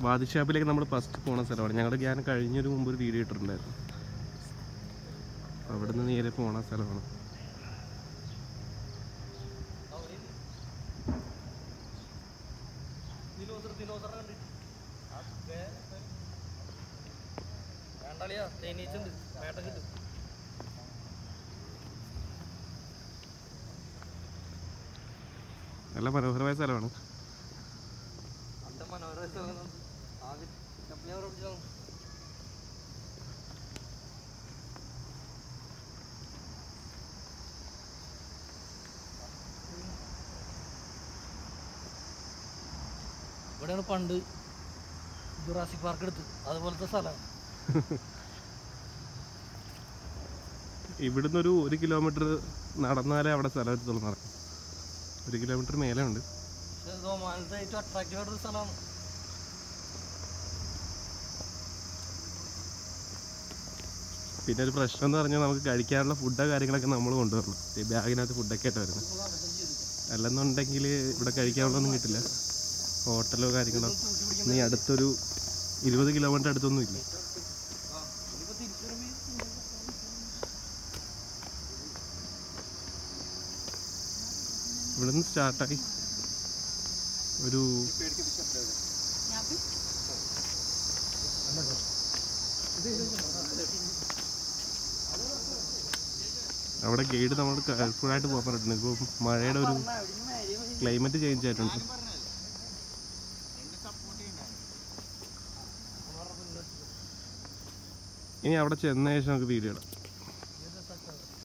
വാദിഷാപ്പിലേക്ക് നമ്മൾ ഫസ്റ്റ് പോണ സ്ഥലമാണ് ഞങ്ങളുടെ ഞാൻ കഴിഞ്ഞൊരു മുമ്പ് ഒരു വീഡിയോ ഇട്ടിട്ടുണ്ടായിരുന്നു അവിടെ നിന്ന് നേരെ പോണ സ്ഥലമാണ് വേണ്ടാളിയാ തേനീച്ചുണ്ട് വേട്ട കിട്ടും നല്ല മനോഹരമായ സ്ഥലമാണ് അന്റെ മനോഹര സ്ഥലം ആദ്യം കപ്പിനെ പിടിച്ചോ ഇവിടെയാണ് പണ്ട് ജുറാസിക് പാർക്ക് എടുത്ത് അതുപോലത്തെ സ്ഥലമാണ് ഇവിടുന്ന് ഒരു ഒരു കിലോമീറ്റർ നടന്നാലേ അവിടെ സ്ഥലം എത്തുള്ളൂ നടക്കും ഒരു കിലോമീറ്റർ മേലെ ഉണ്ട് പക്ഷേ ഒമാനത്തെ ഏറ്റവും അട്രാക്റ്റീവ് ആയിട്ടൊരു സ്ഥലമാണ് പിന്നെ ഒരു പ്രശ്നം എന്ന് പറഞ്ഞാൽ നമുക്ക് കഴിക്കാനുള്ള ഫുഡോ കാര്യങ്ങളൊക്കെ നമ്മൾ കൊണ്ടുവരണം ഈ ബാഗിനകത്ത് ഫുഡൊക്കെ ആയിട്ട് വരുന്നത് അല്ലെന്നുണ്ടെങ്കിൽ ഇവിടെ കഴിക്കാനുള്ളതൊന്നും കിട്ടില്ല ഹോട്ടലോ കാര്യങ്ങളോ നീ അടുത്തൊരു ഇരുപത് കിലോമീറ്റർ അടുത്തൊന്നും ഇല്ല ഇവിടുന്ന് സ്റ്റാർട്ടായി ഒരു അവിടെ ഗൈഡ് നമ്മൾ കെയർഫുള്ളായിട്ട് പോകാൻ പറഞ്ഞിട്ടുണ്ട് ഇപ്പോൾ മഴയുടെ ഒരു ക്ലൈമറ്റ് ചേഞ്ച് ആയിട്ടുണ്ട് ഇനി അവിടെ ചെന്ന ശേഷം നമുക്ക് വീഡിയോ ഇടാം